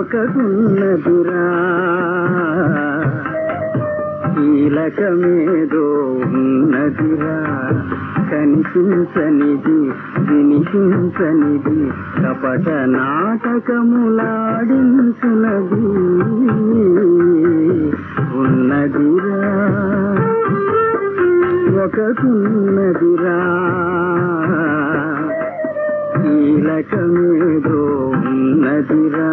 ఒకటున్నదిరా కీలకమేదో ఉన్నదిరా కనిపించనిది వినిపించనిది కపట నాటకములాడించునది ఉన్నదిరా ఒకటున్నదిరా కీలకమేదో ఉన్నదిరా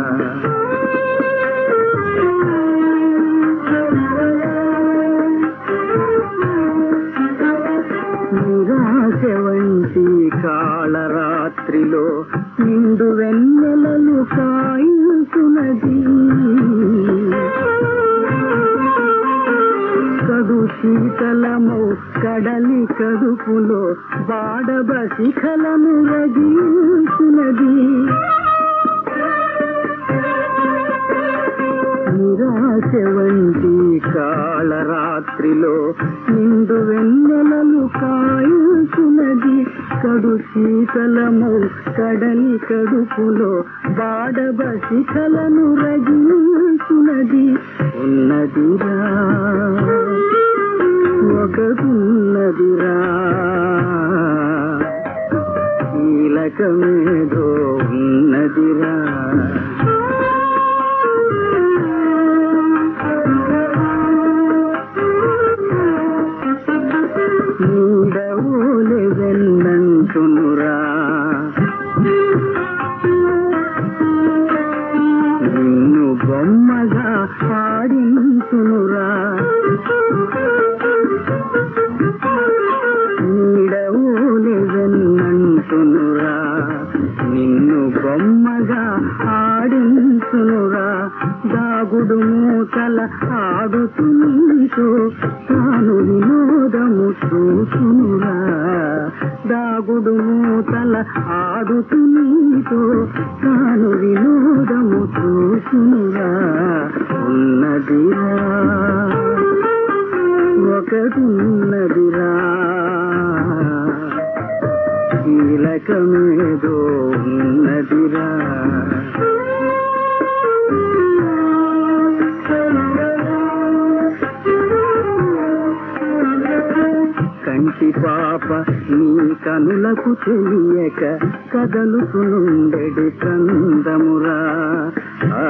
నిరాశ వంటి కాళరాత్రిలో నిండు వెన్నెలలు కాయుతున్నది కడు శీతలమౌ కడలి కడుపులో బాడబ శిఖలను రగిల్చున్నది నిరాశ వంటి కాళరాత్రిలో నిండు వెన్నెలలు కాయుచున్నది కడు శీతలము కడలి కడుపులో బాడబ శిఖలను రగిల్చున్నది ఉన్నదిరా ఒకటున్నదిరా కీలకమేదో ఉన్నదిరా నీడవులెవెన్నంటునురా నిన్ను బొమ్మగా ఆడించునురా నీడవులెవెన్నంటునురా నిన్ను బొమ్మగా ఆడించునురా దాగుడు మూతల ఆడుతుంటూ తాను వినోదము చూసునురా దాగుడు మూతల ఆడుతుంటూ తాను వినోదము చూసునురా ఉన్నదిరా ఒకటున్నదిరా కీలకమేదో ఉన్నదిరా కంటి పాప నీ కనులకు తెలియక కదలుతునుండెడు కందమురా ఆ,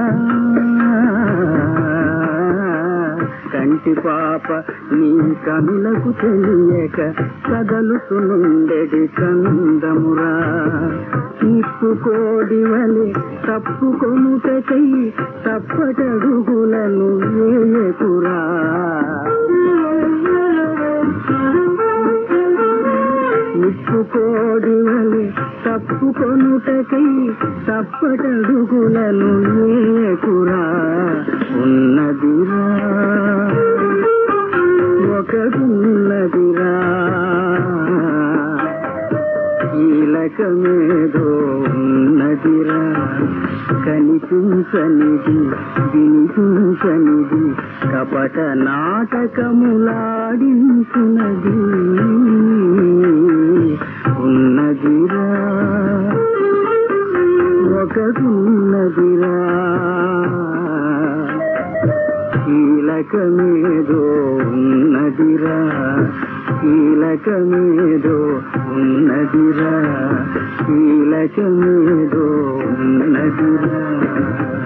కంటి పాప నీ కనులకు తెలియక కదలుతునుండెడి కందమురా నిప్పు కోడి వలె తప్పుకొనుటకై తప్పటడుగులను వేయకురా నిప్పు కోడి వలె తప్పుకొనుటకై తప్పటడుగులను వేయకురా ఉన్నదిరా ఒకటున్నదిరా కీలకమేదో ఉన్నదిరా కనిపించనిది వినిపించనిది కపట నాటకములాడించున్నది ఉన్నదిరా ఒకటున్నదిరా కీలకమేదో ఉన్నదిరా కీలకమేదో ఉన్నదిరా కీలకమేదో ఉన్నదిరా